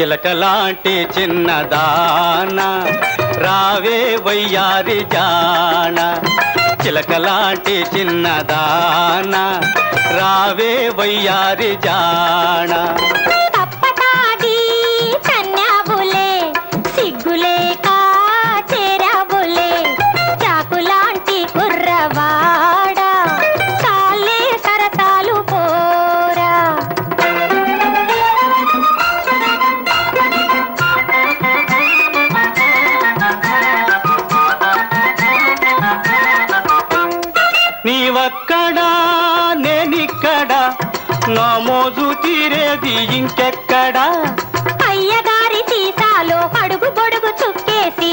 చిలకలాంటి చిన్నదాన రావే వయ్యారి జాణ చిలకలాంటి చిన్నదాన రావే వయ్యారి జాణ తప్పటాడి కన్యాబులే సిగ్గులేక చేరాబులే చాకులాంటి కుర్రవాడ చాలే సరసాలు పోరా నీవక్కడా నేనిక్కడా నా మోజు తీరేది ఇంకెక్కడా అయ్యగారి సీసాలో అడుగు పొడుగు చుక్కేసి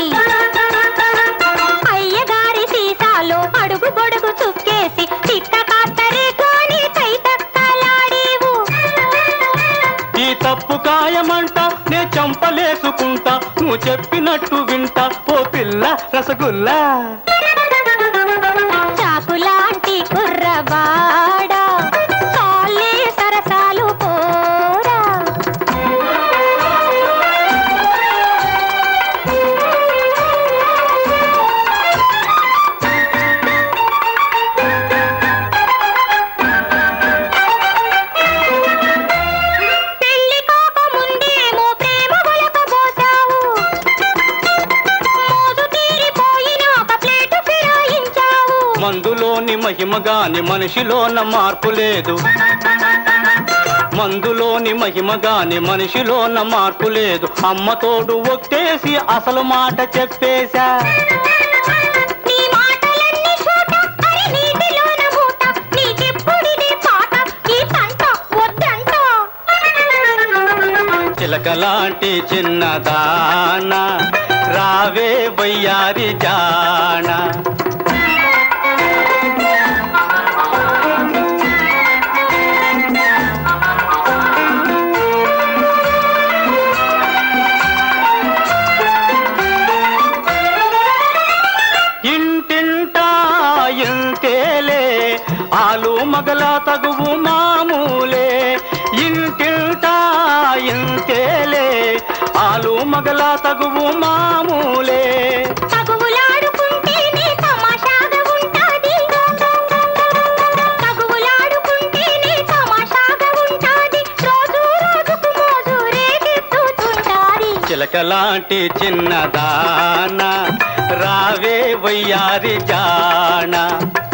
అయ్యగారి సీసాలో అడుగు పొడుగు చుక్కేసి చిక్క కాస్తరే కాని కై తక్కలాడేవు ఈ తప్పు కాయమంట నే చంపలేసుకుంటా నువ్వు చెప్పినట్టు వింటా ఓ పిల్ల రసగుల్లా చాకులాంటి కుర్రవాడ చాలే సరసాలు పోరా పెళ్లి కాక ముందేమో ప్రేమ ఒలకబోసావు మోజు తీరిపోయినాక ప్లేటు ఫిరాయించావు మందులోని మహిమ గాని మనిషిలోన మార్పు లేదు మందులోని మహిమ గాని మనిషిలోన మార్పు లేదు అమ్మ తోడు ఒక్కేసి అసలు మాట చెప్పేశా నీ మాటలన్నీ చూట అరే నీటిలోన మూట నీకెప్పుడిదే పాట ఈ తంట వద్దంట చిలకలాంటి చిన్నదాన రావే వయ్యారి జాణ ఇంటింటా ఇంతేలే ఆలు మగల తగువు మామూలే ఇంటింటా ఇంతేలే ఆలు మగల తగువు మామూలే తగువులాడుకుంటేనే తమాషాగా ఉంటాది తగువులాడుకుంటేనే తమాషాగా ఉంటాది రోజు రోజుకు మోజు రేగెత్తుతుంటాది చిలకలాంటి చిన్నదాన రావే వయ్యారి జాణ